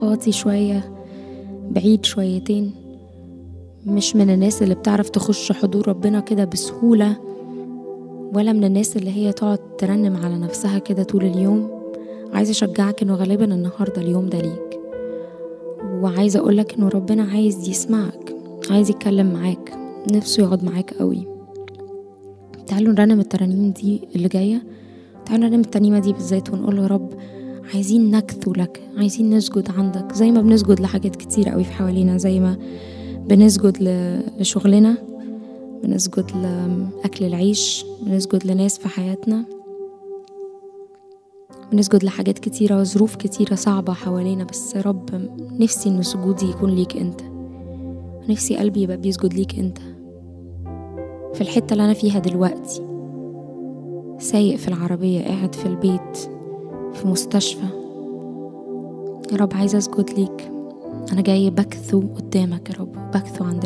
واطي شوية بعيد شويتين مش من الناس اللي بتعرف تخش حضور ربنا كده بسهولة ولا من الناس اللي هي تقعد ترنم على نفسها كده طول اليوم عايزة أشجعك إنه غالبا النهاردة اليوم ده ليك وعايزة أقولك إنه ربنا عايز يسمعك عايز يتكلم معاك نفسه يقعد معاك قوي تعالوا نرنم الترانيم دي اللي جاية تعالوا نرنم الترنيمة دي بالذات ونقول له يا رب عايزين نكثو لك عايزين نسجد عندك زي ما بنسجد لحاجات كتير قوي في حوالينا زي ما بنسجد لشغلنا بنسجد لأكل العيش بنسجد لناس في حياتنا بنسجد لحاجات كتيرة وظروف كتيرة صعبة حوالينا بس يا رب نفسي إن سجودي يكون ليك أنت نفسي قلبي يبقى بيسجد ليك أنت في الحتة اللي أنا فيها دلوقتي سايق في العربية قاعد في البيت في مستشفى يا رب عايزة أسجد ليك أنا جاي بكثو قدامك يا رب بكثو عندك